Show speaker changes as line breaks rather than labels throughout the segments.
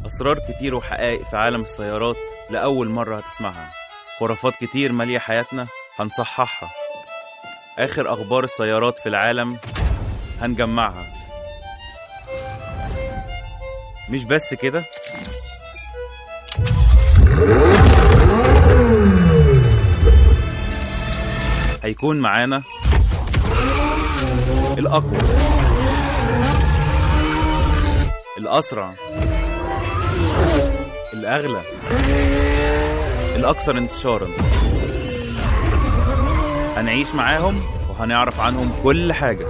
أسرار كتير وحقائق في عالم السيارات لأول مرة هتسمعها خرافات كتير مالية حياتنا هنصححها آخر أخبار السيارات في العالم هنجمعها مش بس كده هيكون معانا الأقوى الأسرع الأغلى الأكثر انتشارا هنعيش معاهم وهنعرف عنهم كل حاجة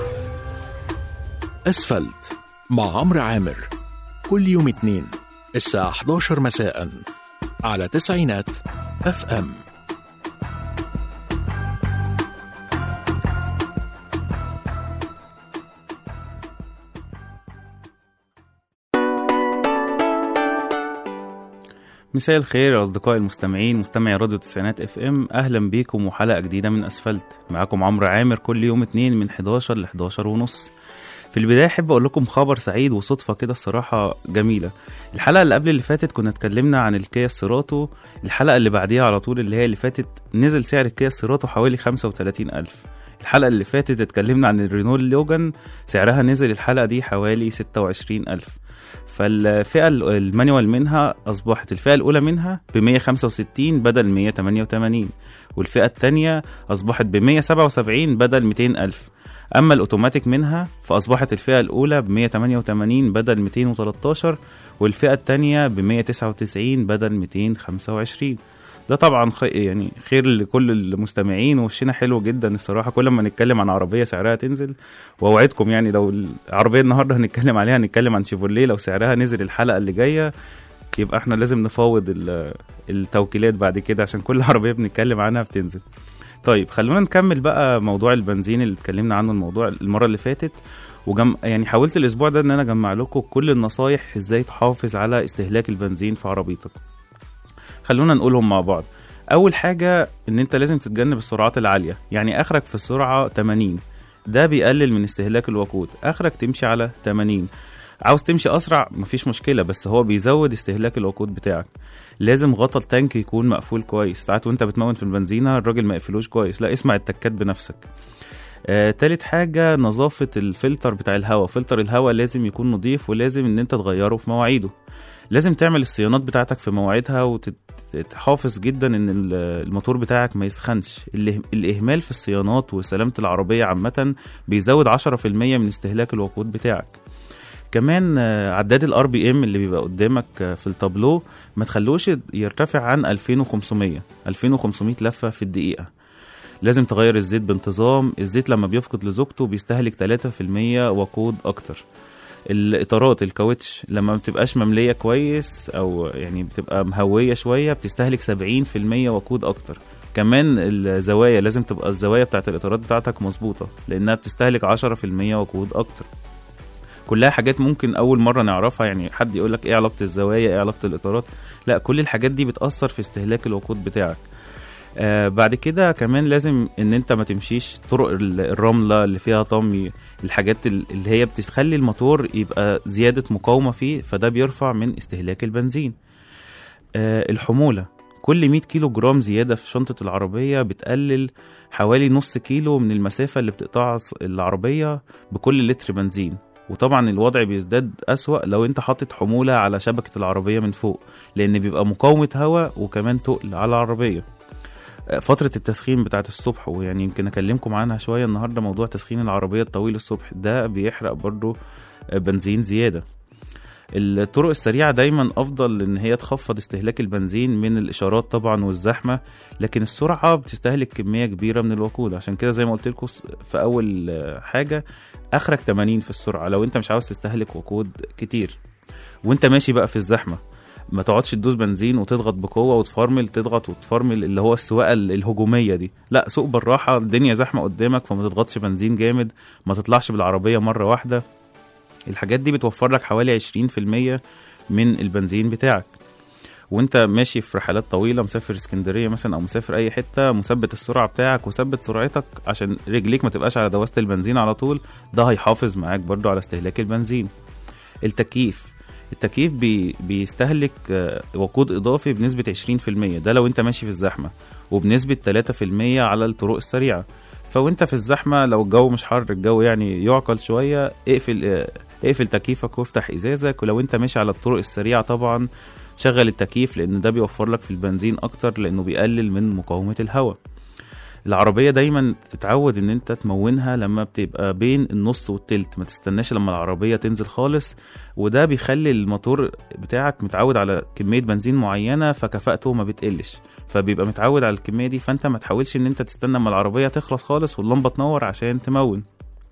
أسفلت مع عمرو عامر كل يوم اثنين الساعة 11 مساء على تسعينات اف ام
مساء الخير يا أصدقائي المستمعين مستمعي راديو تسعينات اف ام أهلا بيكم وحلقة جديدة من أسفلت معاكم عمرو عامر كل يوم اتنين من 11 ل 11 ونص في البداية أحب أقول لكم خبر سعيد وصدفة كده الصراحة جميلة الحلقة اللي قبل اللي فاتت كنا اتكلمنا عن الكيا السيراتو الحلقة اللي بعديها على طول اللي هي اللي فاتت نزل سعر الكيا السيراتو حوالي 35 ألف الحلقة اللي فاتت اتكلمنا عن الرينو لوجان سعرها نزل الحلقة دي حوالي 26 ألف فالفئة المانيوال منها أصبحت الفئة الأولى منها ب 165 بدل 188 والفئة الثانية أصبحت ب 177 بدل 200 ألف أما الأوتوماتيك منها فأصبحت الفئة الأولى ب 188 بدل 213 والفئة الثانية ب 199 بدل 225 ده طبعا خي... يعني خير لكل المستمعين وشنا حلو جدا الصراحه كل ما نتكلم عن عربيه سعرها تنزل واوعدكم يعني لو العربيه النهارده هنتكلم عليها هنتكلم عن شيفروليه لو سعرها نزل الحلقه اللي جايه يبقى احنا لازم نفاوض ال- التوكيلات بعد كده عشان كل عربيه بنتكلم عنها بتنزل طيب خلونا نكمل بقى موضوع البنزين اللي اتكلمنا عنه الموضوع المره اللي فاتت وجم يعني حاولت الاسبوع ده ان انا اجمع لكم كل النصايح ازاي تحافظ على استهلاك البنزين في عربيتك خلونا نقولهم مع بعض اول حاجه ان انت لازم تتجنب السرعات العاليه يعني اخرك في السرعه 80 ده بيقلل من استهلاك الوقود اخرك تمشي على 80 عاوز تمشي اسرع مفيش مشكله بس هو بيزود استهلاك الوقود بتاعك لازم غطا التانك يكون مقفول كويس ساعات وانت بتمون في البنزينه الراجل ما يقفلوش كويس لا اسمع التكات بنفسك آه، تالت حاجة نظافة الفلتر بتاع الهواء فلتر الهواء لازم يكون نظيف ولازم ان انت تغيره في مواعيده لازم تعمل الصيانات بتاعتك في مواعيدها وتحافظ جدا ان ال- الموتور بتاعك ما يسخنش اله- الاهمال في الصيانات وسلامة العربية عامة بيزود 10% من استهلاك الوقود بتاعك كمان آه، عداد الار بي ام اللي بيبقى قدامك آه، في التابلو ما تخلوش يرتفع عن 2500 2500 لفة في الدقيقة لازم تغير الزيت بانتظام الزيت لما بيفقد لزوجته بيستهلك 3% وقود اكتر الاطارات الكاوتش لما ما بتبقاش ممليه كويس او يعني بتبقى مهويه شويه بتستهلك 70% وقود اكتر كمان الزوايا لازم تبقى الزوايا بتاعت الاطارات بتاعتك مظبوطه لانها بتستهلك 10% وقود اكتر كلها حاجات ممكن اول مره نعرفها يعني حد يقول لك ايه علاقه الزوايا ايه علاقه الاطارات لا كل الحاجات دي بتاثر في استهلاك الوقود بتاعك آه بعد كده كمان لازم ان انت ما تمشيش طرق ال- الرمله اللي فيها طمي الحاجات ال- اللي هي بتخلي الموتور يبقى زياده مقاومه فيه فده بيرفع من استهلاك البنزين آه الحموله كل 100 كيلو جرام زياده في شنطه العربيه بتقلل حوالي نص كيلو من المسافه اللي بتقطعها الص- العربيه بكل لتر بنزين وطبعا الوضع بيزداد أسوأ لو انت حاطط حمولة على شبكة العربية من فوق لأن بيبقى مقاومة هواء وكمان تقل على العربية فترة التسخين بتاعت الصبح ويعني يمكن أكلمكم عنها شوية النهاردة موضوع تسخين العربية الطويل الصبح ده بيحرق برضو بنزين زيادة الطرق السريعة دايما أفضل إن هي تخفض استهلاك البنزين من الإشارات طبعا والزحمة لكن السرعة بتستهلك كمية كبيرة من الوقود عشان كده زي ما قلت لكم في أول حاجة آخرك 80 في السرعة لو أنت مش عاوز تستهلك وقود كتير وأنت ماشي بقى في الزحمة ما تقعدش تدوس بنزين وتضغط بقوه وتفرمل تضغط وتفرمل اللي هو السواقه ال- الهجوميه دي لا سوق بالراحه الدنيا زحمه قدامك فما تضغطش بنزين جامد ما تطلعش بالعربيه مره واحده الحاجات دي بتوفر لك حوالي 20% من البنزين بتاعك وانت ماشي في رحلات طويله مسافر اسكندريه مثلا او مسافر اي حته مثبت السرعه بتاعك وثبت سرعتك عشان رجليك ما تبقاش على دواسه البنزين على طول ده هيحافظ معاك برضو على استهلاك البنزين التكييف التكييف بي بيستهلك آه، وقود اضافي بنسبه 20% ده لو انت ماشي في الزحمه وبنسبه 3% على الطرق السريعه فوانت في الزحمه لو الجو مش حر الجو يعني يعقل شويه اقفل آه، اقفل تكييفك وافتح ازازك ولو انت ماشي على الطرق السريعه طبعا شغل التكييف لان ده بيوفر لك في البنزين اكتر لانه بيقلل من مقاومه الهواء العربية دايما تتعود ان انت تمونها لما بتبقى بين النص والتلت ما تستناش لما العربية تنزل خالص وده بيخلي الموتور بتاعك متعود على كمية بنزين معينة فكفاءته ما بتقلش فبيبقى متعود على الكمية دي فانت ما تحاولش ان انت تستنى اما العربية تخلص خالص واللمبة تنور عشان تمون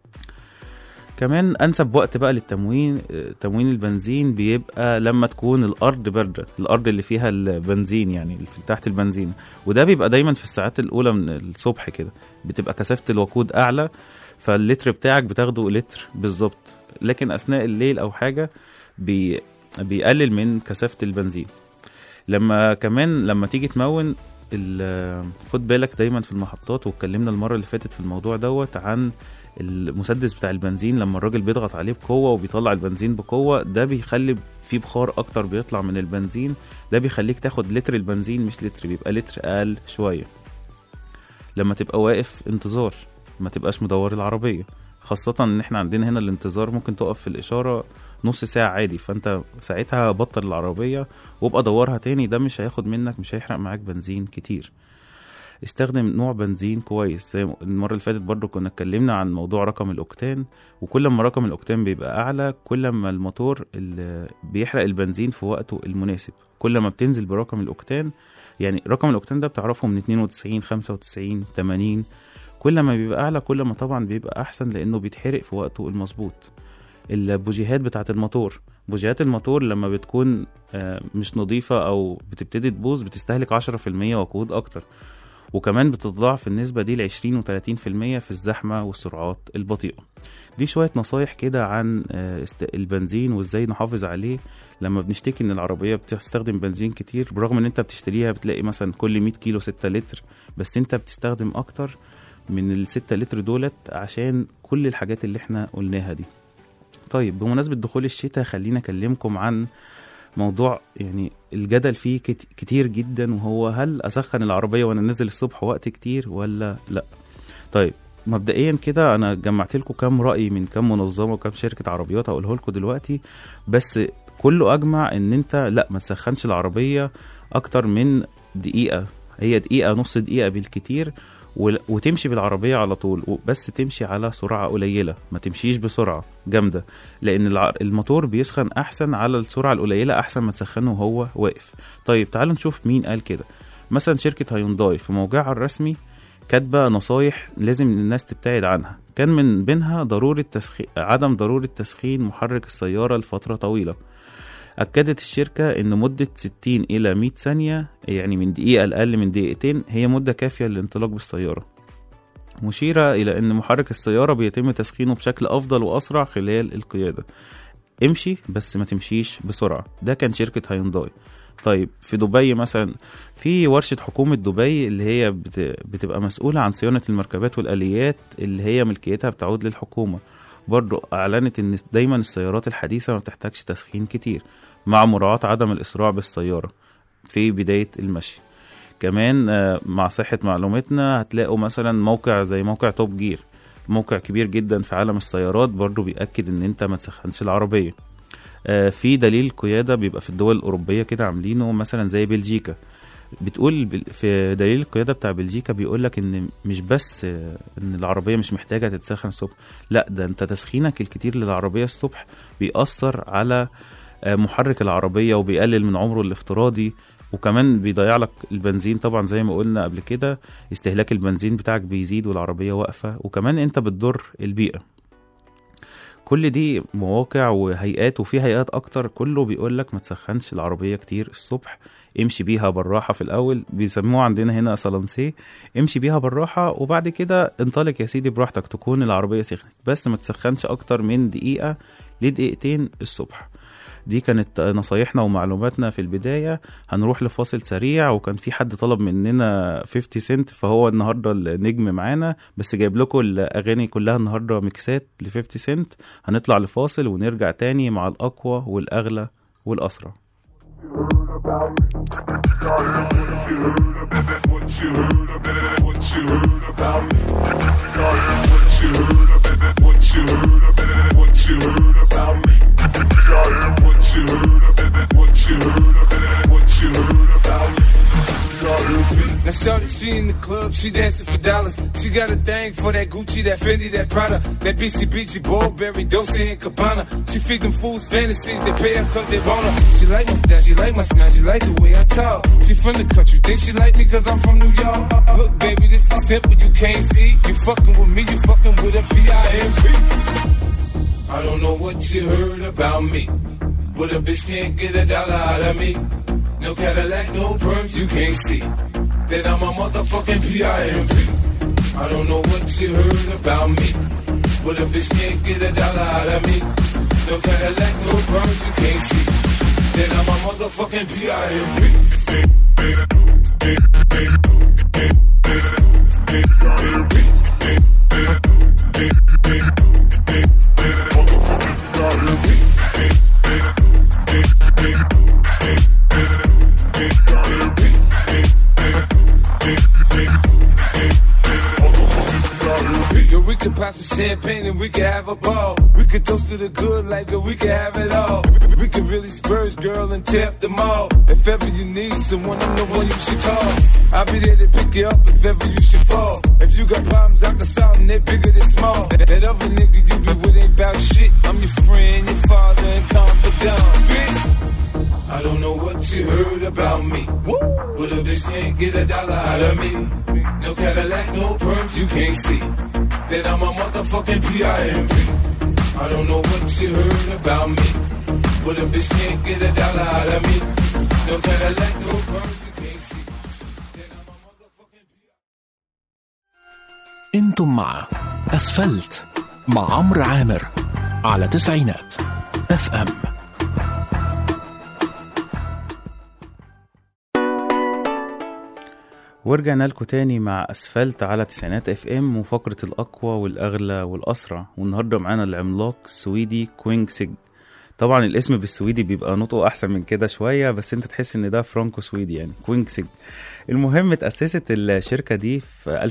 كمان انسب وقت بقى للتموين آه، تموين البنزين بيبقى لما تكون الارض بارده الارض اللي فيها البنزين يعني اللي في- تحت البنزين وده بيبقى دايما في الساعات الاولى من الصبح كده بتبقى كثافه الوقود اعلى فاللتر بتاعك بتاخده لتر بالظبط لكن اثناء الليل او حاجه بي بيقلل من كثافه البنزين لما كمان لما تيجي تمون ال- خد بالك دايما في المحطات واتكلمنا المره اللي فاتت في الموضوع دوت عن المسدس بتاع البنزين لما الراجل بيضغط عليه بقوه وبيطلع البنزين بقوه ده بيخلي فيه بخار اكتر بيطلع من البنزين ده بيخليك تاخد لتر البنزين مش لتر بيبقى لتر اقل شويه لما تبقى واقف انتظار ما تبقاش مدور العربيه خاصة ان احنا عندنا هنا الانتظار ممكن تقف في الاشارة نص ساعة عادي فانت ساعتها بطل العربية وابقى دورها تاني ده مش هياخد منك مش هيحرق معاك بنزين كتير استخدم نوع بنزين كويس زي ما- المرة اللي فاتت برضو كنا اتكلمنا عن موضوع رقم الأوكتان وكل ما رقم الأوكتان بيبقى أعلى كل ما الموتور اللي بيحرق البنزين في وقته المناسب كل ما بتنزل برقم الأوكتان يعني رقم الأوكتان ده بتعرفه من 92 95 80 كل ما بيبقى أعلى كل ما طبعا بيبقى أحسن لأنه بيتحرق في وقته المظبوط البوجيهات بتاعة الموتور بوجيهات الموتور لما بتكون آه، مش نظيفة أو بتبتدي تبوظ بتستهلك 10% وقود أكتر وكمان بتتضاعف النسبة دي ل 20 و 30% في الزحمة والسرعات البطيئة دي شوية نصايح كده عن آه، است- البنزين وازاي نحافظ عليه لما بنشتكي ان العربية بتستخدم بنزين كتير برغم ان انت بتشتريها بتلاقي مثلا كل 100 كيلو 6 لتر بس انت بتستخدم اكتر من ال 6 لتر دولت عشان كل الحاجات اللي احنا قلناها دي طيب بمناسبة دخول الشتاء خلينا اكلمكم عن موضوع يعني الجدل فيه كت- كتير جدا وهو هل اسخن العربيه وانا نازل الصبح وقت كتير ولا لا طيب مبدئيا كده انا جمعت لكم كام راي من كام منظمه وكام شركه عربيات هقوله لكم دلوقتي بس كله اجمع ان انت لا ما تسخنش العربيه اكتر من دقيقه هي دقيقه نص دقيقه بالكتير ول- وتمشي بالعربيه على طول بس تمشي على سرعه قليله ما تمشيش بسرعه جامده لان الع- الموتور بيسخن احسن على السرعه القليله احسن ما تسخنه وهو واقف طيب تعالوا نشوف مين قال كده مثلا شركه هيونداي في موقعها الرسمي كاتبه نصايح لازم الناس تبتعد عنها كان من بينها ضروره تسخين عدم ضروره تسخين محرك السياره لفتره طويله أكدت الشركة إن مدة 60 إلى 100 ثانية يعني من دقيقة لأقل من دقيقتين هي مدة كافية للانطلاق بالسيارة مشيرة إلى أن محرك السيارة بيتم تسخينه بشكل أفضل وأسرع خلال القيادة امشي بس ما تمشيش بسرعة ده كان شركة هيونداي طيب في دبي مثلا في ورشة حكومة دبي اللي هي بت- بتبقى مسؤولة عن صيانة المركبات والآليات اللي هي ملكيتها بتعود للحكومة برضو أعلنت إن دايما السيارات الحديثة ما بتحتاجش تسخين كتير مع مراعاة عدم الإسراع بالسيارة في بداية المشي كمان آه، مع صحة معلوماتنا هتلاقوا مثلا موقع زي موقع توب جير موقع كبير جدا في عالم السيارات برضو بيأكد ان انت ما تسخنش العربية آه، في دليل قيادة بيبقى في الدول الأوروبية كده عاملينه مثلا زي بلجيكا بتقول بال- في دليل القيادة بتاع بلجيكا بيقول لك ان مش بس آه، ان العربية مش محتاجة تتسخن الصبح لا ده انت تسخينك الكتير للعربية الصبح بيأثر على آه، محرك العربية وبيقلل من عمره الافتراضي وكمان بيضيع لك البنزين طبعا زي ما قلنا قبل كده استهلاك البنزين بتاعك بيزيد والعربية واقفة وكمان انت بتضر البيئة كل دي مواقع وهيئات وفي هيئات اكتر كله بيقول لك ما تسخنش العربية كتير الصبح امشي بيها بالراحة في الاول بيسموها عندنا هنا صلانسيه امشي بيها بالراحة وبعد كده انطلق يا سيدي براحتك تكون العربية سخنت بس ما تسخنش اكتر من دقيقة لدقيقتين الصبح دي كانت نصايحنا ومعلوماتنا في البداية هنروح لفاصل سريع وكان في حد طلب مننا 50 سنت فهو النهاردة النجم معانا بس جايب لكم الأغاني كلها النهاردة ميكسات ل 50 سنت هنطلع لفاصل ونرجع تاني مع الأقوى والأغلى والأسرة
Now shorty, she in the club, she dancing for dollars. She got a thing for that Gucci, that Fendi, that Prada, that BCBG, Burberry, Dolce and Gabbana. She feed them fools fantasies, they pay her cause they want her. She like my style, she like my smile, she like the way I talk. She from the country, think she like me cause I'm from New York. Look, baby, this is simple, you can't see. You fucking with me, you fucking with a P-I-M-P. I don't know what you heard about me, but a bitch can't get a dollar out of me. No Cadillac, no perms, you can't see that I'm a motherfucking P.I.M.P. I don't know what you heard about me, but a bitch can't get a dollar out of me. No Cadillac, no perms, you can't see that I'm a motherfucking P.I.M.P. Yo, we could pop some champagne and we could have a ball. We could toast to the good like we could have it all. We could really spurge, girl, and tap them all. If ever you need someone, I'm the one you should call. I'll be there to pick you up if ever you should fall. If you got problems, I can solve them, they're bigger than small. That, that other nigga you be with ain't about shit. I'm your friend, your father, and confidant, bitch. I don't know what you heard about me. But a bitch can't get a dollar out of me. No Cadillac, no perms, you can't see. That I'm a motherfucking P.I.M.P. I don't know what you heard about me. But a bitch can't get a dollar out of me. No Cadillac, no perms, you can't see. That I'm a motherfucking P.I.M.P.
انتم مع اسفلت مع عمرو عامر على تسعينات اف ام
ورجعنا لكم تاني مع اسفلت على تسعينات اف ام وفقرة الاقوى والاغلى والاسرع والنهارده معانا العملاق السويدي كوينج سيج طبعا الاسم بالسويدي بيبقى نطقه احسن من كده شويه بس انت تحس ان ده فرانكو سويدي يعني كوينج سيج المهم اتاسست الشركه دي في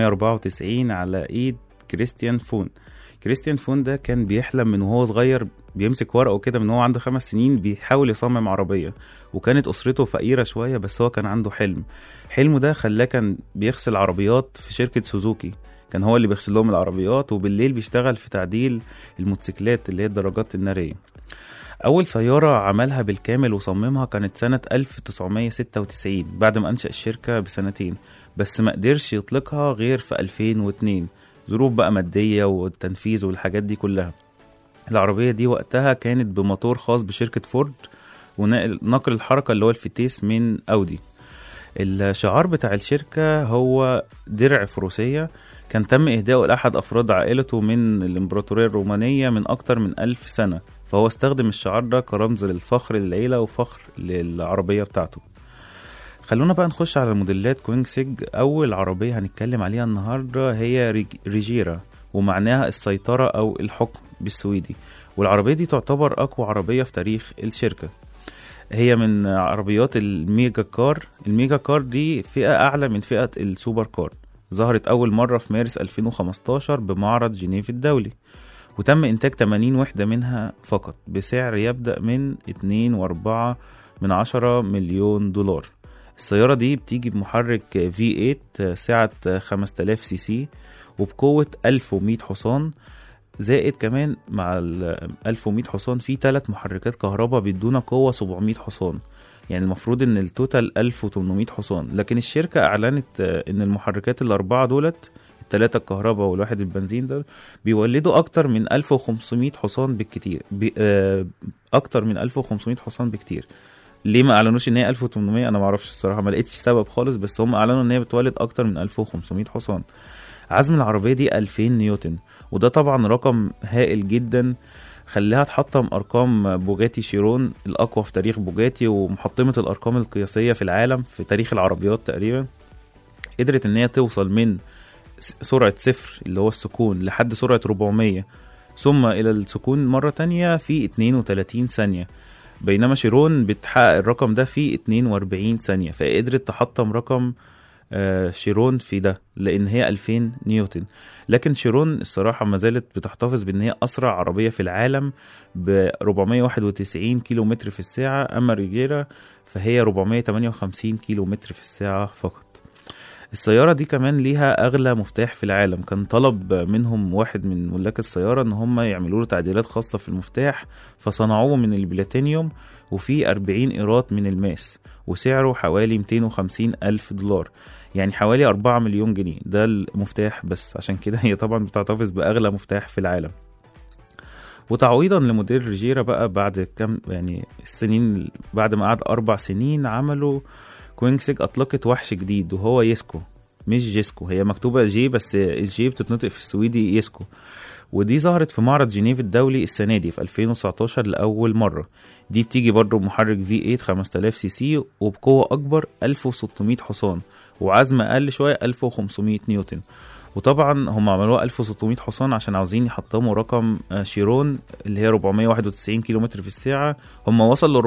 1994 على ايد كريستيان فون كريستيان فون ده كان بيحلم من وهو صغير بيمسك ورقه كده من وهو عنده خمس سنين بيحاول يصمم عربيه وكانت اسرته فقيره شويه بس هو كان عنده حلم حلمه ده خلاه كان بيغسل عربيات في شركه سوزوكي كان هو اللي بيغسل لهم العربيات وبالليل بيشتغل في تعديل الموتوسيكلات اللي هي الدراجات الناريه أول سيارة عملها بالكامل وصممها كانت سنة 1996 بعد ما أنشأ الشركة بسنتين بس ما قدرش يطلقها غير في 2002 ظروف بقى مادية والتنفيذ والحاجات دي كلها العربية دي وقتها كانت بموتور خاص بشركة فورد ونقل الحركة اللي هو الفتيس من أودي الشعار بتاع الشركة هو درع فروسية كان تم إهدائه لأحد أفراد عائلته من الإمبراطورية الرومانية من أكتر من ألف سنة فهو استخدم الشعار ده كرمز للفخر للعيلة وفخر للعربية بتاعته خلونا بقى نخش على موديلات كوينجسيج أول عربية هنتكلم عليها النهاردة هي ريج- ريجيرا ومعناها السيطرة أو الحكم بالسويدي والعربية دي تعتبر أقوى عربية في تاريخ الشركة هي من عربيات الميجا كار الميجا كار دي فئة أعلى من فئة السوبر كار ظهرت أول مرة في مارس 2015 بمعرض جنيف الدولي وتم إنتاج 80 وحدة منها فقط بسعر يبدأ من 2.4 من 10 مليون دولار السيارة دي بتيجي بمحرك V8 سعة 5000 سي سي وبقوة 1100 حصان زائد كمان مع ال 1100 حصان في ثلاث محركات كهرباء بيدونا قوة 700 حصان يعني المفروض ان التوتال 1800 حصان لكن الشركة اعلنت آه، ان المحركات الاربعة دولت التلاتة الكهرباء والواحد البنزين ده بيولدوا اكتر من 1500 حصان بالكتير بي آه، اكتر من 1500 حصان بكتير ليه ما اعلنوش ان هي 1800 انا ما اعرفش الصراحه ما لقيتش سبب خالص بس هم اعلنوا ان هي بتولد اكتر من 1500 حصان عزم العربيه دي 2000 نيوتن وده طبعا رقم هائل جدا خلاها تحطم ارقام بوجاتي شيرون الاقوى في تاريخ بوجاتي ومحطمه الارقام القياسيه في العالم في تاريخ العربيات تقريبا قدرت ان هي توصل من س- سرعه صفر اللي هو السكون لحد سرعه 400 ثم الى السكون مره تانية في 32 ثانيه بينما شيرون بتحقق الرقم ده في 42 ثانية فقدرت تحطم رقم آه، شيرون في ده لان هي 2000 نيوتن لكن شيرون الصراحة ما زالت بتحتفظ بان هي اسرع عربية في العالم ب 491 كيلو متر في الساعة اما ريجيرا فهي 458 كيلو متر في الساعة فقط السيارة دي كمان ليها أغلى مفتاح في العالم كان طلب منهم واحد من ملاك السيارة إن هم يعملوا له تعديلات خاصة في المفتاح فصنعوه من البلاتينيوم وفيه 40 إيرات من الماس وسعره حوالي 250 ألف دولار يعني حوالي 4 مليون جنيه ده المفتاح بس عشان كده هي طبعا بتحتفظ بأغلى مفتاح في العالم وتعويضا لموديل ريجيرا بقى بعد كم يعني السنين بعد ما قعد أربع سنين عملوا كوينكسيج أطلقت وحش جديد وهو يسكو مش جيسكو هي مكتوبة جي بس الجي بتتنطق في السويدي يسكو ودي ظهرت في معرض جنيف الدولي السنة دي في 2019 لأول مرة دي بتيجي برضه بمحرك V8 5000 سي سي وبقوة أكبر 1600 حصان وعزم أقل شوية 1500 نيوتن وطبعا هم عملوها 1600 حصان عشان عاوزين يحطموا رقم آه، شيرون اللي هي 491 كيلو متر في الساعة هم وصلوا ل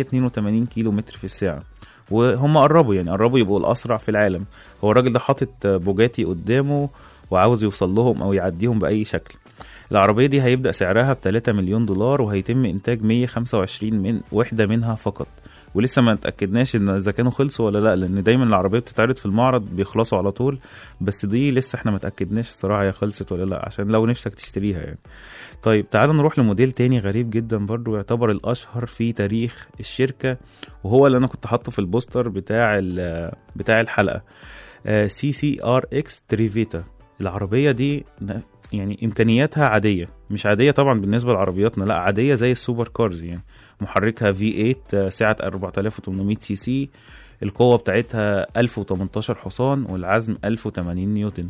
482 كيلو متر في الساعة وهم قربوا يعني قربوا يبقوا الأسرع في العالم هو الراجل ده حاطط آه، بوجاتي قدامه وعاوز يوصل لهم أو يعديهم بأي شكل العربية دي هيبدأ سعرها ب 3 مليون دولار وهيتم إنتاج 125 من وحدة منها فقط ولسه ما اتاكدناش ان اذا كانوا خلصوا ولا لا لان دايما العربيه بتتعرض في المعرض بيخلصوا على طول بس دي لسه احنا ما اتاكدناش الصراحه هي خلصت ولا لا عشان لو نفسك تشتريها يعني طيب تعالوا نروح لموديل تاني غريب جدا برضو يعتبر الاشهر في تاريخ الشركه وهو اللي انا كنت حاطه في البوستر بتاع ال- بتاع الحلقه سي سي ار اكس تريفيتا العربيه دي ن- يعني امكانياتها عاديه مش عاديه طبعا بالنسبه لعربياتنا لا عاديه زي السوبر كارز يعني محركها V8 آه، سعة 4800 سي سي القوة بتاعتها 1018 حصان والعزم 1080 نيوتن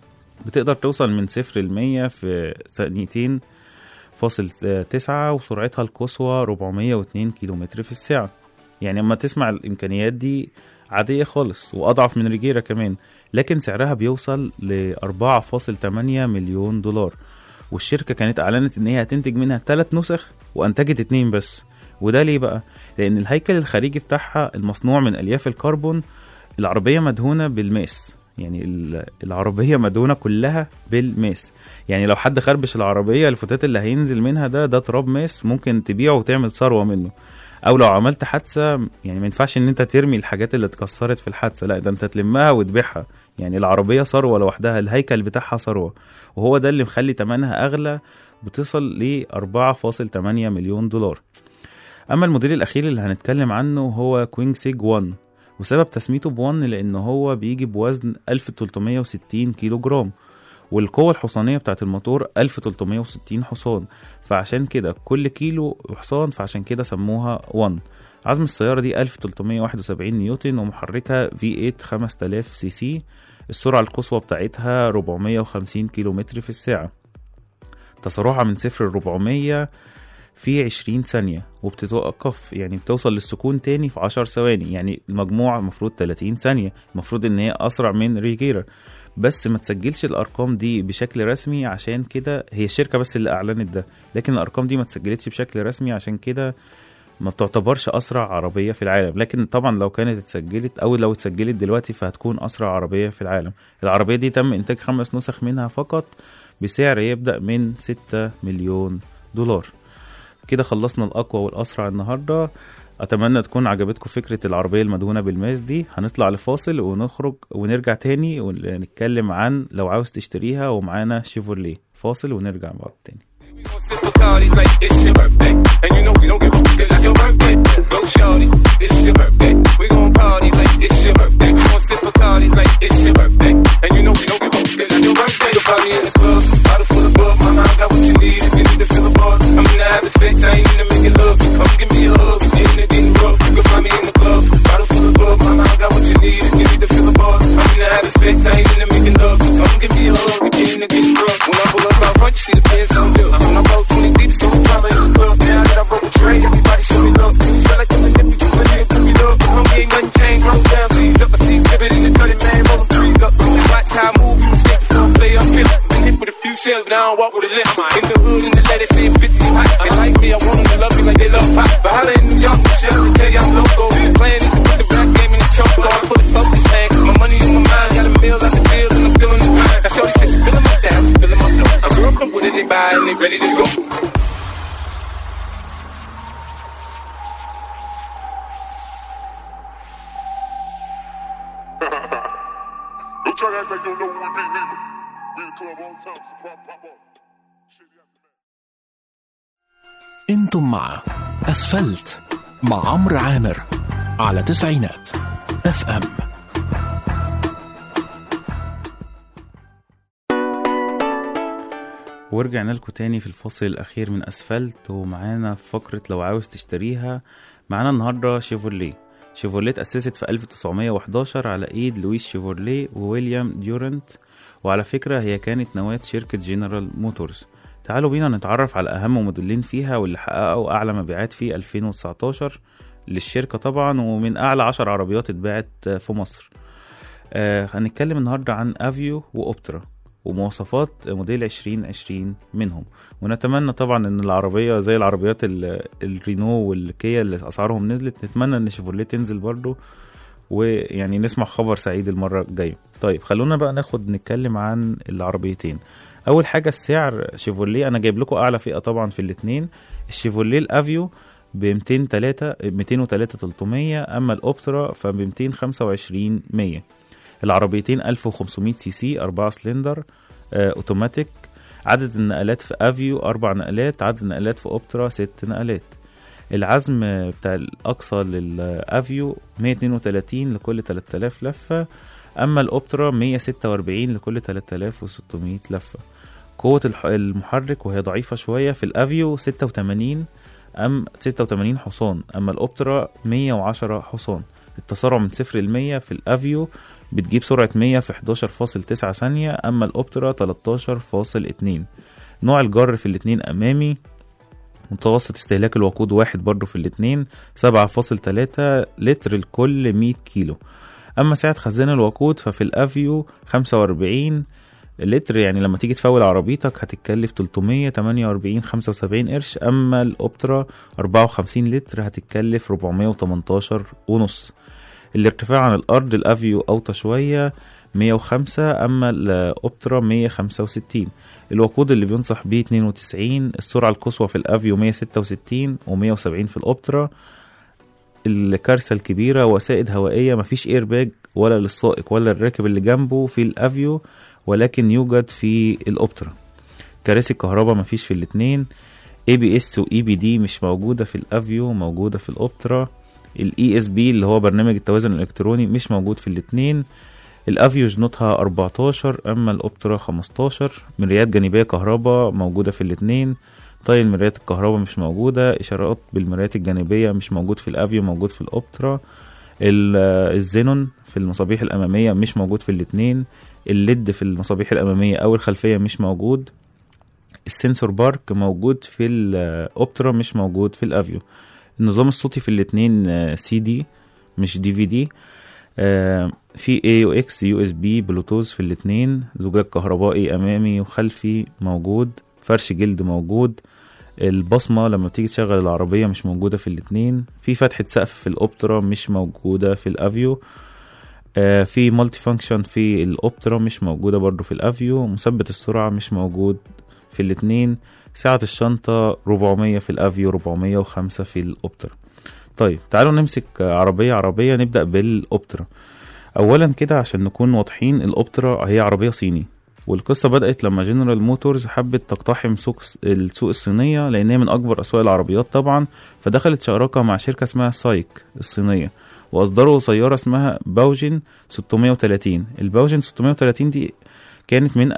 بتقدر توصل من صفر ل 100 في ثانيتين فاصل آه، تسعة وسرعتها القصوى 402 كيلو متر في الساعة يعني اما تسمع الامكانيات دي عادية خالص واضعف من ريجيرا كمان لكن سعرها بيوصل ل 4.8 مليون دولار والشركة كانت اعلنت ان هي هتنتج منها ثلاث نسخ وانتجت اتنين بس وده ليه بقى لان الهيكل الخارجي بتاعها المصنوع من الياف الكربون العربية مدهونة بالماس يعني ال- العربية مدهونة كلها بالماس يعني لو حد خربش العربية الفتات اللي هينزل منها ده ده تراب ماس ممكن تبيعه وتعمل ثروة منه او لو عملت حادثة يعني ما ينفعش ان انت ترمي الحاجات اللي اتكسرت في الحادثة لا ده انت تلمها وتبيعها يعني العربية ثروة لوحدها الهيكل بتاعها ثروة وهو ده اللي مخلي تمنها اغلى بتصل ل 4.8 مليون دولار اما الموديل الاخير اللي هنتكلم عنه هو كوينج سيج 1 وسبب تسميته ب 1 لان هو بيجي بوزن 1360 كيلو جرام والقوة الحصانية بتاعت الموتور 1360 حصان فعشان كده كل كيلو حصان فعشان كده سموها 1 عزم السيارة دي 1371 نيوتن ومحركها V8 5000 سي سي السرعة القصوى بتاعتها 450 كيلو متر في الساعة تسارعها من صفر ل 400 في 20 ثانية وبتتوقف يعني بتوصل للسكون تاني في 10 ثواني يعني المجموع المفروض 30 ثانية المفروض ان هي اسرع من ريجيرا بس ما تسجلش الارقام دي بشكل رسمي عشان كده هي الشركة بس اللي اعلنت ده لكن الارقام دي ما تسجلتش بشكل رسمي عشان كده ما بتعتبرش اسرع عربية في العالم لكن طبعا لو كانت اتسجلت او لو اتسجلت دلوقتي فهتكون اسرع عربية في العالم العربية دي تم انتاج خمس نسخ منها فقط بسعر يبدأ من 6 مليون دولار كده خلصنا الأقوى والأسرع النهاردة أتمنى تكون عجبتكم فكرة العربية المدهونة بالماس دي هنطلع لفاصل ونخرج ونرجع تاني ونتكلم عن لو عاوز تشتريها ومعانا شيفورليه فاصل ونرجع مع بعض تاني
We gon' sip Bacardi like it's your birthday. And you know we don't give a fuck, it's your birthday. Go shorty, it's your birthday. We gon' party like it's your birthday. We gon' sip Bacardi like it's your birthday. And you know we don't give a fuck, it's your birthday. You'll find me in the club, bottle full of bub. Mama, I got what you need if you need to feel the buzz. I'm in the habit sex, I ain't into making love. So come give me a hug, if you're into getting rough. You can find me in the club, bottle full of bub. Mama, I got what you need if you need to feel the buzz. I'm in the habit sex, I ain't into making love. So come give me a hug, if you're into getting rough. When I pull up out front, you see the pants on bill. When I post on these deep, so it's probably in the club. Now that I broke the tray, everybody show me love. You feel like I'm the nigga, you put in, put me love. But homie ain't nothing changed, roll down, please up. I see exhibit in the 30 man, roll them trees up. And watch how I move from the state before I play up here. Been hit with a few shells, but I don't walk with a limp. In the hood, in the letter, saying 50 hot. They like me, I want them to love me like they love pop. But holla in the young Michelle, they tell you I'm loco. Plan is to put the rap game in the choke. I put it focus, man, 'cause my money on my mind. Got a meal out the deal, and I'm still in the grind. Now, Shorty says she feeling my style, she feeling my flow. A girl from Wooded, they buy, and they ready to go.
Don't try to act like you don't know who we be, neither. We in the club all the time, so pop, pop up. Shit, yeah.
انتم مع اسفلت مع عمرو عامر على تسعينات اف ام
ورجعنا لكم تاني في الفصل الأخير من أسفلت ومعانا في فقرة لو عاوز تشتريها معانا النهاردة شيفورليه شيفورليه اتأسست في 1911 على إيد لويس شيفورليه وويليام ديورنت وعلى فكرة هي كانت نواة شركة جنرال موتورز تعالوا بينا نتعرف على أهم موديلين فيها واللي حققوا أعلى مبيعات في 2019 للشركة طبعا ومن أعلى عشر عربيات اتباعت في مصر آه هنتكلم النهاردة عن أفيو وأوبترا ومواصفات موديل 2020 منهم ونتمنى طبعا ان العربيه زي العربيات ال- الرينو والكيا اللي اسعارهم نزلت نتمنى ان شيفروليه تنزل برضو ويعني نسمع خبر سعيد المره الجايه طيب خلونا بقى ناخد نتكلم عن العربيتين اول حاجه السعر شيفروليه انا جايب لكم اعلى فئه طبعا في الاثنين الشيفروليه الافيو ب 203 203 300 اما الاوبترا ف ب 225 100 العربيتين 1500 سي سي 4 سلندر آه، اوتوماتيك عدد النقلات في افيو اربع نقلات عدد النقلات في اوبترا ست نقلات العزم بتاع الاقصى للافيو 132 لكل 3000 لفه اما الاوبترا 146 لكل 3600 لفه قوة الح- المحرك وهي ضعيفة شوية في الافيو 86 ام 86 حصان اما الاوبترا 110 حصان التسارع من صفر ل 100 في الافيو بتجيب سرعة 100 في 11.9 ثانية أما الأوبترا 13.2 نوع الجر في الاتنين أمامي متوسط استهلاك الوقود واحد برضو في الاتنين 7.3 لتر لكل 100 كيلو أما سعة خزان الوقود ففي الأفيو 45 لتر يعني لما تيجي تفول عربيتك هتتكلف 348 75 قرش أما الأوبترا 54 لتر هتتكلف 418 ونص الارتفاع عن الأرض الأفيو أوطى شوية 105 أما الأوبترا 165 الوقود اللي بينصح بيه 92 السرعة القصوى في الأفيو 166 و170 في الأوبترا الكارثة الكبيرة وسائد هوائية مفيش اير باج ولا للسائق ولا الراكب اللي جنبه في الأفيو ولكن يوجد في الأوبترا كراسي الكهرباء مفيش في الاتنين اي بي اس واي بي دي مش موجودة في الأفيو موجودة في الأوبترا الاي اس بي اللي هو برنامج التوازن الالكتروني مش موجود في الاتنين الافيو جنوطها 14 اما الاوبترا 15 مرايات جانبيه كهرباء موجوده في الاتنين طيل مرايات الكهرباء مش موجوده اشارات بالمرايات الجانبيه مش موجود في الافيو موجود في الاوبترا ال- آه، الزينون في المصابيح الاماميه مش موجود في الاتنين الليد في المصابيح الاماميه او الخلفيه مش موجود السنسور بارك موجود في الاوبترا مش موجود في الافيو النظام الصوتي في الاتنين سي دي مش دي في دي آه، في اي يو اكس يو اس بي بلوتوث في الاتنين زجاج كهربائي امامي وخلفي موجود فرش جلد موجود البصمة لما بتيجي تشغل العربية مش موجودة في الاتنين في فتحة سقف في الأوبترا مش موجودة في الأفيو آه، في مالتي فانكشن في الأوبترا مش موجودة برضو في الأفيو مثبت السرعة مش موجود في الاتنين سعة الشنطة 400 في الأفيو 405 في الأوبترا طيب تعالوا نمسك عربية عربية نبدأ بالأوبترا أولا كده عشان نكون واضحين الأوبترا هي عربية صيني والقصة بدأت لما جنرال موتورز حبت تقتحم سوق السوق الصينية لأن هي من أكبر أسواق العربيات طبعا فدخلت شراكة مع شركة اسمها سايك الصينية وأصدروا سيارة اسمها باوجين 630 الباوجين 630 دي كانت من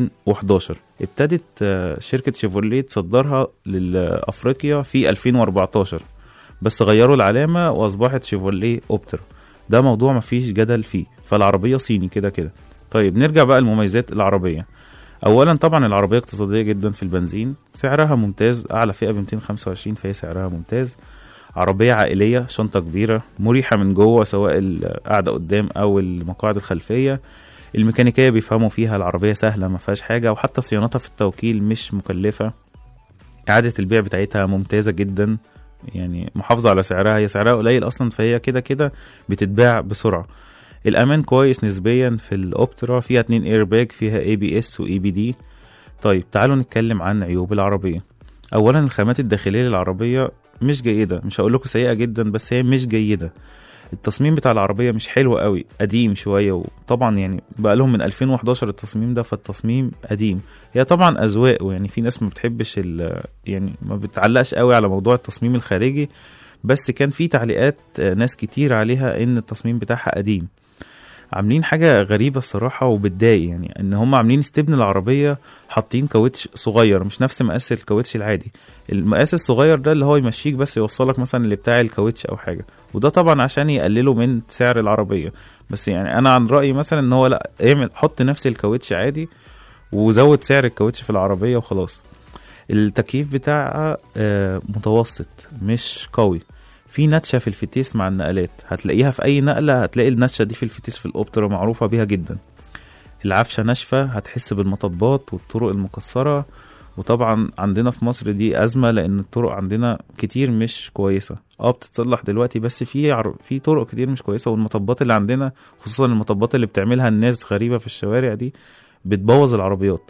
2011 ابتدت آه، شركة شيفروليه تصدرها لأفريقيا في 2014 بس غيروا العلامة وأصبحت شيفروليه أوبتر ده موضوع مفيش جدل فيه فالعربية صيني كده كده طيب نرجع بقى لمميزات العربية أولا طبعا العربية اقتصادية جدا في البنزين سعرها ممتاز أعلى فئة ب 225 فهي سعرها ممتاز عربية عائلية شنطة كبيرة مريحة من جوه سواء القعدة قدام أو المقاعد الخلفية الميكانيكية بيفهموا فيها العربية سهلة ما فيهاش حاجة وحتى صيانتها في التوكيل مش مكلفة إعادة البيع بتاعتها ممتازة جدا يعني محافظه على سعرها هي سعرها قليل اصلا فهي كده كده بتتباع بسرعه الامان كويس نسبيا في الاوبترا فيها اتنين اير باج فيها اي بي اس واي بي دي طيب تعالوا نتكلم عن عيوب العربيه اولا الخامات الداخليه للعربيه مش جيده مش هقول لكم سيئه جدا بس هي مش جيده التصميم بتاع العربيه مش حلو قوي قديم شويه وطبعا يعني بقى لهم من 2011 التصميم ده فالتصميم قديم هي طبعا اذواق يعني في ناس ما بتحبش ال- يعني ما بتعلقش قوي على موضوع التصميم الخارجي بس كان في تعليقات آه، ناس كتير عليها ان التصميم بتاعها قديم عاملين حاجة غريبة الصراحة وبتضايق يعني ان هم عاملين استبن العربية حاطين كاوتش صغير مش نفس مقاس الكاوتش العادي المقاس الصغير ده اللي هو يمشيك بس يوصلك مثلا اللي بتاع الكاوتش او حاجة وده طبعا عشان يقللوا من سعر العربية بس يعني انا عن رأيي مثلا ان هو لا اعمل حط نفس الكاوتش عادي وزود سعر الكاوتش في العربية وخلاص التكييف بتاعها آه، متوسط مش قوي في نتشة في الفتيس مع النقلات هتلاقيها في أي نقلة هتلاقي النتشة دي في الفتيس في الأوبترا معروفة بيها جدا العفشة ناشفة هتحس بالمطبات والطرق المكسرة وطبعا عندنا في مصر دي أزمة لأن الطرق عندنا كتير مش كويسة اه بتتصلح دلوقتي بس في عر... في طرق كتير مش كويسة والمطبات اللي عندنا خصوصا المطبات اللي بتعملها الناس غريبة في الشوارع دي بتبوظ العربيات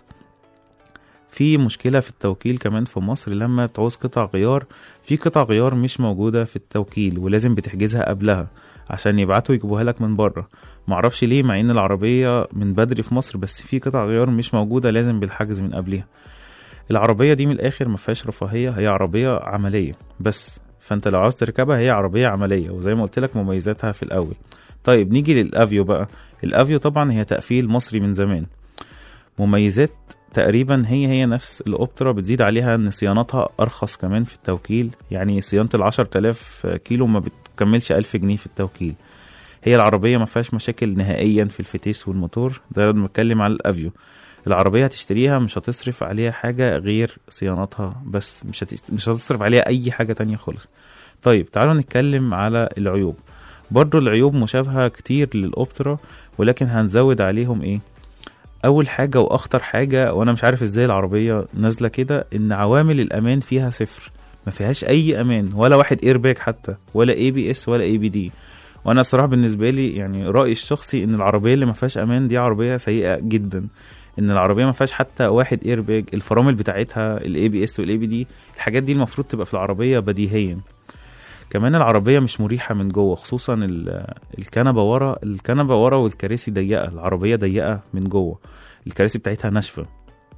في مشكلة في التوكيل كمان في مصر لما بتعوز قطع غيار في قطع غيار مش موجودة في التوكيل ولازم بتحجزها قبلها عشان يبعتوا يجيبوها لك من بره معرفش ليه مع ان العربية من بدري في مصر بس في قطع غيار مش موجودة لازم بالحجز من قبلها العربية دي من الاخر ما فيهاش رفاهية هي عربية عملية بس فانت لو عاوز تركبها هي عربية عملية وزي ما قلت لك مميزاتها في الاول طيب نيجي للافيو بقى الافيو طبعا هي تقفيل مصري من زمان مميزات تقريبا هي هي نفس الاوبترا بتزيد عليها ان صيانتها ارخص كمان في التوكيل يعني صيانه ال 10000 كيلو ما بتكملش 1000 جنيه في التوكيل هي العربيه ما فيهاش مشاكل نهائيا في الفتيس والموتور ده لما بتكلم على الافيو العربيه هتشتريها مش هتصرف عليها حاجه غير صيانتها بس مش هتست... مش هتصرف عليها اي حاجه تانية خالص طيب تعالوا نتكلم على العيوب برضو العيوب مشابهه كتير للاوبترا ولكن هنزود عليهم ايه اول حاجه واخطر حاجه وانا مش عارف ازاي العربيه نازله كده ان عوامل الامان فيها صفر ما فيهاش اي امان ولا واحد ايرباك حتى ولا اي بي اس ولا اي بي دي وانا الصراحه بالنسبه لي يعني رايي الشخصي ان العربيه اللي ما فيهاش امان دي عربيه سيئه جدا ان العربيه ما فيهاش حتى واحد ايرباج الفرامل بتاعتها الاي بي اس والاي بي دي الحاجات دي المفروض تبقى في العربيه بديهيا كمان العربيه مش مريحه من جوه خصوصا ال- الكنبه ورا الكنبه ورا والكراسي ضيقه العربيه ضيقه من جوه الكراسي بتاعتها ناشفه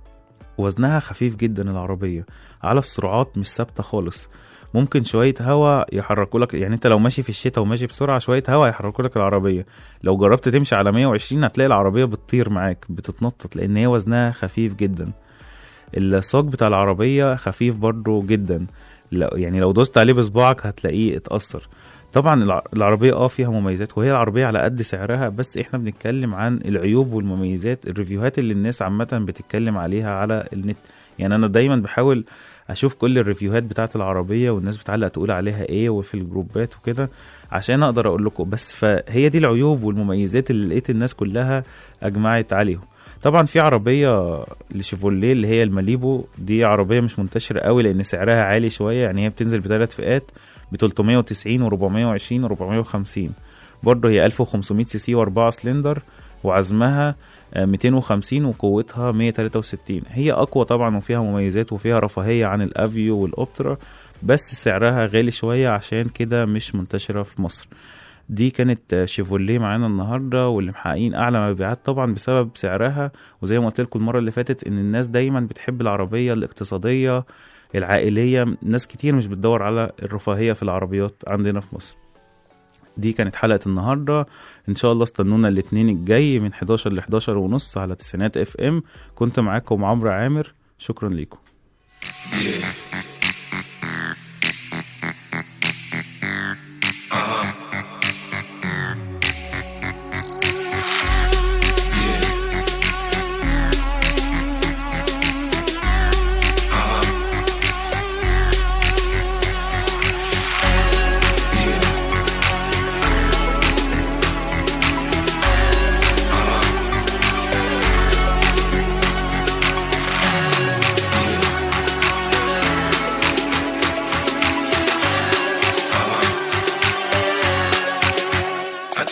وزنها خفيف جدا العربيه على السرعات مش ثابته خالص ممكن شويه هوا يحركوا لك يعني انت لو ماشي في الشتاء وماشي بسرعه شويه هوا يحركوا لك العربيه لو جربت تمشي على 120 هتلاقي العربيه بتطير معاك بتتنطط لان هي وزنها خفيف جدا الصاج بتاع العربيه خفيف برضو جدا لو يعني لو دوست عليه بصباعك هتلاقيه اتأثر طبعا الع- العربية اه فيها مميزات وهي العربية على قد سعرها بس احنا بنتكلم عن العيوب والمميزات الريفيوهات اللي الناس عامة بتتكلم عليها على النت يعني انا دايما بحاول اشوف كل الريفيوهات بتاعت العربية والناس بتعلق تقول عليها ايه وفي الجروبات وكده عشان اقدر اقول لكم بس فهي دي العيوب والمميزات اللي لقيت الناس كلها اجمعت عليهم طبعا في عربية لشيفوليه اللي هي الماليبو دي عربية مش منتشرة قوي لأن سعرها عالي شوية يعني هي بتنزل بثلاث فئات ب 390 و 420 و 450 برضه هي 1500 سي سي واربعة سلندر وعزمها آه، 250 وقوتها 163 هي أقوى طبعا وفيها مميزات وفيها رفاهية عن الأفيو والأوبترا بس سعرها غالي شوية عشان كده مش منتشرة في مصر دي كانت آه، شيفوليه معانا النهارده واللي محققين اعلى مبيعات طبعا بسبب سعرها وزي ما قلت لكم المره اللي فاتت ان الناس دايما بتحب العربيه الاقتصاديه العائليه ناس كتير مش بتدور على الرفاهيه في العربيات عندنا في مصر دي كانت حلقه النهارده ان شاء الله استنونا الاثنين الجاي من 11 ل 11 ونص على تسعينات اف ام كنت معاكم عمرو عامر شكرا ليكم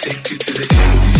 take you to the candy